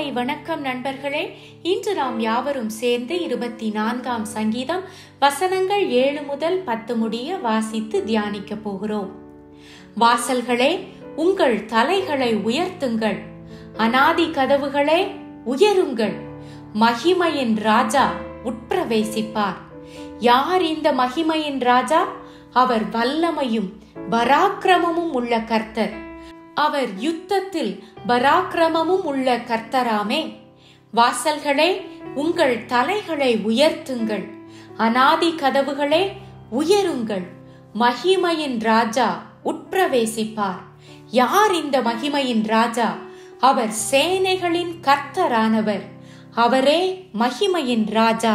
வணக்கம் நண்பர்களே இன்று நாம் யாவரும் சேர்ந்து இருபத்தி நான்காம் சங்கீதம் வசனங்கள் ஏழு முதல் பத்து முடிய வாசித்து தியானிக்க போகிறோம் வாசல்களே உங்கள் தலைகளை உயர்த்துங்கள் அனாதி கதவுகளே உயருங்கள் மகிமையின் ராஜா உட்பிரவேசிப்பார் யார் இந்த மகிமையின் ராஜா அவர் வல்லமையும் பராக்கிரமமும் உள்ள கர்த்தர் அவர் யுத்தத்தில் பராக்கிரமமும் உள்ள கர்த்தராமே வாசல்களே உங்கள் தலைகளை உயர்த்துங்கள் அனாதி கதவுகளே உயருங்கள் மகிமையின் ராஜா உட்பிரவேசிப்பார் யார் இந்த மகிமையின் ராஜா அவர் சேனைகளின் கர்த்தரானவர் அவரே மகிமையின் ராஜா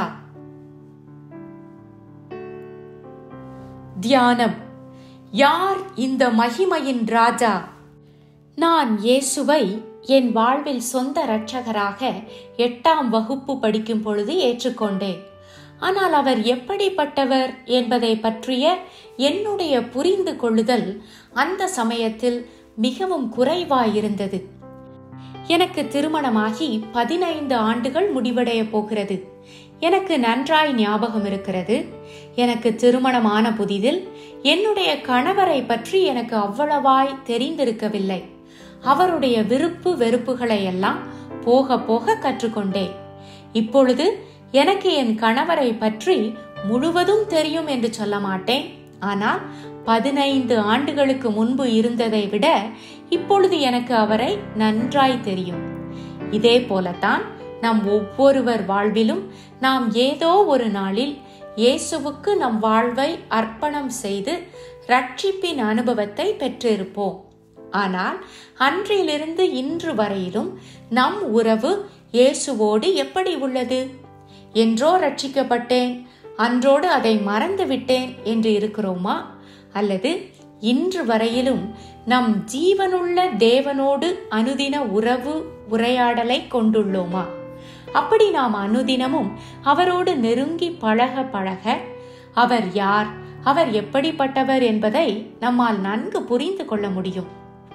தியானம் யார் இந்த மகிமையின் ராஜா நான் இயேசுவை என் வாழ்வில் சொந்த இரட்சகராக எட்டாம் வகுப்பு படிக்கும் பொழுது ஏற்றுக்கொண்டேன் ஆனால் அவர் எப்படிப்பட்டவர் என்பதை பற்றிய என்னுடைய புரிந்து கொள்ளுதல் அந்த சமயத்தில் மிகவும் குறைவாயிருந்தது எனக்கு திருமணமாகி பதினைந்து ஆண்டுகள் முடிவடைய போகிறது எனக்கு நன்றாய் ஞாபகம் இருக்கிறது எனக்கு திருமணமான புதிதில் என்னுடைய கணவரை பற்றி எனக்கு அவ்வளவாய் தெரிந்திருக்கவில்லை அவருடைய விருப்பு வெறுப்புகளை எல்லாம் போக போக கற்றுக்கொண்டேன் இப்பொழுது எனக்கு என் கணவரை பற்றி முழுவதும் தெரியும் என்று சொல்ல மாட்டேன் ஆனால் பதினைந்து ஆண்டுகளுக்கு முன்பு இருந்ததை விட இப்பொழுது எனக்கு அவரை நன்றாய் தெரியும் இதே போலத்தான் நம் ஒவ்வொருவர் வாழ்விலும் நாம் ஏதோ ஒரு நாளில் இயேசுவுக்கு நம் வாழ்வை அர்ப்பணம் செய்து ரட்சிப்பின் அனுபவத்தை பெற்றிருப்போம் ஆனால் அன்றிலிருந்து இன்று வரையிலும் நம் உறவு இயேசுவோடு எப்படி உள்ளது என்றோ ரட்சிக்கப்பட்டேன் அன்றோடு அதை மறந்து விட்டேன் என்று இருக்கிறோமா அல்லது இன்று வரையிலும் நம் ஜீவனுள்ள தேவனோடு அனுதின உறவு உரையாடலை கொண்டுள்ளோமா அப்படி நாம் அனுதினமும் அவரோடு நெருங்கி பழக பழக அவர் யார் அவர் எப்படிப்பட்டவர் என்பதை நம்மால் நன்கு புரிந்து கொள்ள முடியும்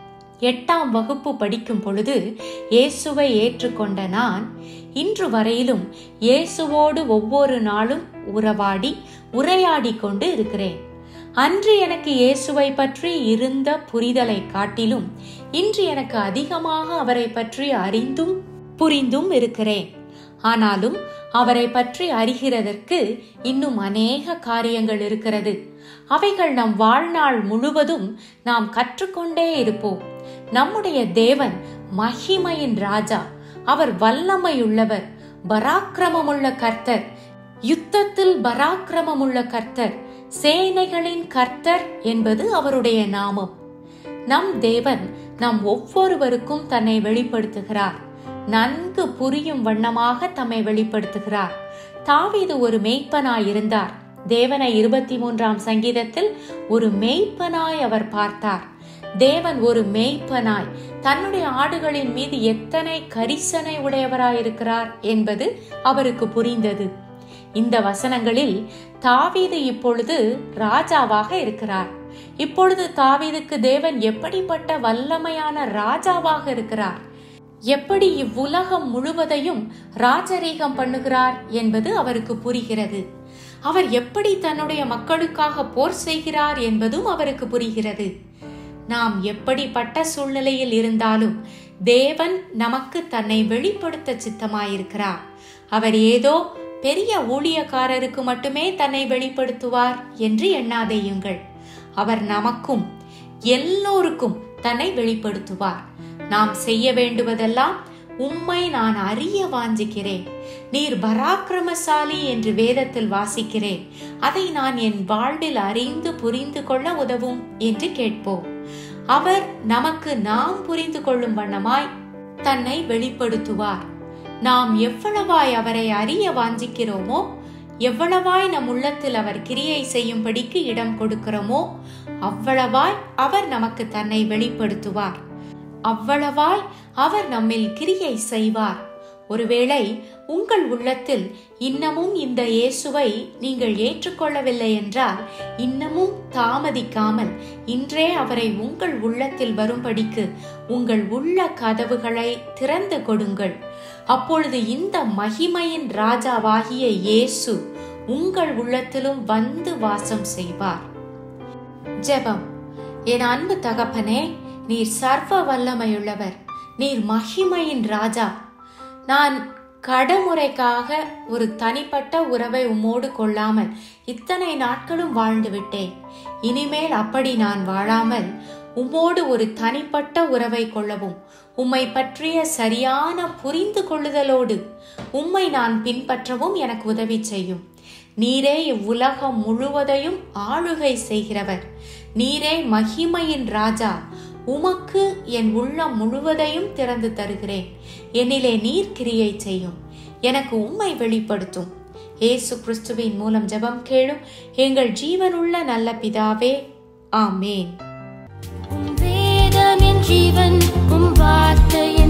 எட்டாம் வகுப்பு படிக்கும் பொழுது இயேசுவை ஏற்றுக்கொண்ட நான் இன்று வரையிலும் இயேசுவோடு ஒவ்வொரு நாளும் உறவாடி உரையாடி கொண்டு இருக்கிறேன் அன்று எனக்கு இயேசுவை பற்றி இருந்த புரிதலை காட்டிலும் இன்று எனக்கு அதிகமாக அவரை பற்றி அறிந்தும் புரிந்தும் இருக்கிறேன் ஆனாலும் அவரை பற்றி அறிகிறதற்கு இன்னும் அநேக காரியங்கள் இருக்கிறது அவைகள் நம் வாழ்நாள் முழுவதும் நாம் கற்றுக்கொண்டே இருப்போம் நம்முடைய தேவன் மகிமையின் ராஜா அவர் வல்லமையுள்ளவர் பராக்கிரமமுள்ள கர்த்தர் யுத்தத்தில் பராக்கிரமமுள்ள கர்த்தர் சேனைகளின் கர்த்தர் என்பது அவருடைய நாமம் நம் தேவன் நம் ஒவ்வொருவருக்கும் தன்னை வெளிப்படுத்துகிறார் நன்கு புரியும் வண்ணமாக தம்மை வெளிப்படுத்துகிறார் தாவீது ஒரு மெய்ப்பனாய் இருந்தார் தேவனை இருபத்தி மூன்றாம் சங்கீதத்தில் ஒரு மெய்ப்பனாய் அவர் பார்த்தார் தேவன் ஒரு மெய்ப்பனாய் தன்னுடைய ஆடுகளின் மீது எத்தனை கரிசனை உடையவராயிருக்கிறார் என்பது அவருக்கு புரிந்தது இந்த வசனங்களில் தாவீது இப்பொழுது ராஜாவாக இருக்கிறார் இப்பொழுது தாவீதுக்கு தேவன் எப்படிப்பட்ட வல்லமையான ராஜாவாக இருக்கிறார் எப்படி இவ்வுலகம் முழுவதையும் ராஜரீகம் பண்ணுகிறார் என்பது அவருக்கு புரிகிறது அவர் எப்படி தன்னுடைய மக்களுக்காக போர் செய்கிறார் என்பதும் அவருக்கு புரிகிறது நாம் எப்படிப்பட்ட சூழ்நிலையில் இருந்தாலும் தேவன் நமக்கு தன்னை வெளிப்படுத்த சித்தமாயிருக்கிறார் அவர் ஏதோ பெரிய ஊழியக்காரருக்கு மட்டுமே தன்னை வெளிப்படுத்துவார் என்று எண்ணாதேயுங்கள் அவர் நமக்கும் எல்லோருக்கும் தன்னை வெளிப்படுத்துவார் நாம் செய்ய வேண்டுவதெல்லாம் உம்மை நான் அறிய வாஞ்சிக்கிறேன் நீர் பராக்கிரமசாலி என்று வேதத்தில் வாசிக்கிறேன் அதை நான் என் வாழ்வில் அறிந்து புரிந்து கொள்ள உதவும் என்று கேட்போம் அவர் நமக்கு நாம் புரிந்து கொள்ளும் வண்ணமாய் தன்னை வெளிப்படுத்துவார் நாம் எவ்வளவாய் அவரை அறிய வாஞ்சிக்கிறோமோ எவ்வளவாய் நம் உள்ளத்தில் அவர் கிரியை செய்யும்படிக்கு இடம் கொடுக்கிறோமோ அவ்வளவாய் அவர் நமக்கு தன்னை வெளிப்படுத்துவார் அவ்வளவாய் அவர் நம்மில் கிரியை செய்வார் ஒருவேளை உங்கள் உள்ளத்தில் இன்னமும் இந்த இயேசுவை நீங்கள் ஏற்றுக்கொள்ளவில்லை என்றால் இன்னமும் தாமதிக்காமல் இன்றே அவரை உங்கள் உள்ளத்தில் வரும்படிக்கு உங்கள் உள்ள கதவுகளை திறந்து கொடுங்கள் அப்பொழுது இந்த மகிமையின் ராஜாவாகிய இயேசு உங்கள் உள்ளத்திலும் வந்து வாசம் செய்வார் ஜெபம் என் அன்பு தகப்பனே நீர் சர்வ வல்லமையுள்ளவர் நீர் மகிமையின் ராஜா நான் கடமுறைக்காக ஒரு தனிப்பட்ட உறவை உம்மோடு கொள்ளாமல் இத்தனை நாட்களும் வாழ்ந்து விட்டேன் இனிமேல் அப்படி நான் வாழாமல் உம்மோடு ஒரு தனிப்பட்ட உறவை கொள்ளவும் உம்மை பற்றிய சரியான புரிந்து கொள்ளுதலோடு உம்மை நான் பின்பற்றவும் எனக்கு உதவி செய்யும் நீரே இவ்வுலகம் முழுவதையும் ஆளுகை செய்கிறவர் நீரே மகிமையின் ராஜா உமக்கு என் உள்ளம் முழுவதையும் திறந்து தருகிறேன் என்னிலே நீர் கிரியை செய்யும் எனக்கு உம்மை வெளிப்படுத்தும் ஏசு கிறிஸ்துவின் மூலம் ஜெபம் கேளும் எங்கள் ஜீவனுள்ள நல்ல பிதாவே ஆமேன் உம் வேதம் என் ஜீவன் உம் வார்த்தை என்